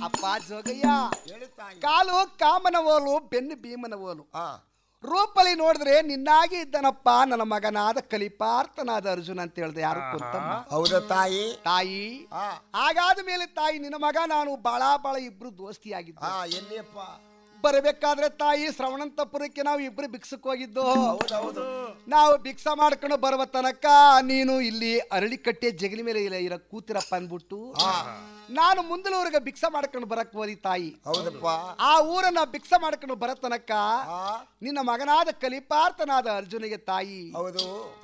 ಅಪ್ಪ ಜೋಗಯ್ಯ ಹೇಳು ತಾಯಿ ಕಾಲು ಕಾಮನ ಓಲು ಬೆನ್ನು ಭೀಮನ ಓಲು ಹಾ ರೂಪಲಿ ನೋಡಿದ್ರೆ ನಿನ್ನಾಗಿ ಇದ್ದನಪ್ಪ ನನ್ನ ಮಗನಾದ ಕಲಿಪಾರ್ಥನಾದ ಅರ್ಜುನ ಅಂತ ಹೇಳ್ದೆ ಯಾರು ಗೊತ್ತಮ್ಮ ಹೌದಾ ತಾಯಿ ತಾಯಿ ಹಾ ಹಾಗಾದ ಮೇಲೆ ತಾಯಿ ನಿನ್ನ ಮಗ ನಾನು ಬಾಳ ಬಾಳ ಇಬ್ರು ದೋಸ್ತಿಯಾಗಿದ್ದು ಹಾ ಎಲ್ಲಿಯಪ್ಪ ಬರಬೇಕಾದ್ರೆ ತಾಯಿ ಶ್ರವಣಂತಪುರಕ್ಕೆ ನಾವು ಇಬ್ರು ಭಿಕ್ಷಕ್ ಹೋಗಿದ್ದು ಹೌದೌದು ನಾವು ಭಿಕ್ಷ ಮಾಡ್ಕೊಂಡು ಬರುವ ತನಕ ನೀನು ಇಲ್ಲಿ ಅರಳಿ ಕಟ್ಟೆ ಜಗಲಿ ಮೇಲೆ ಇಲ್ಲ ಇರ ಕೂತಿರಪ್ಪ ಅಂದ್ಬಿಟ್ಟು ನಾನು ಮುಂದಲೂರಿಗೆ ಭಿಕ್ಷ ಮಾಡ್ಕೊಂಡು ಬರಕ್ ಹೋರಿ ತಾಯಿ ಹೌದಪ್ಪ ಆ ಊರನ್ನ ಭಿಕ್ಷ ಮಾಡ್ಕೊಂಡು ಬರೋ ತನಕ ಹಾ ನಿನ್ನ ಮಗನಾದ ಕಲಿಪಾರ್ಥನಾದ ಅರ್ಜುನಿಗೆ ತಾಯಿ ಹೌದು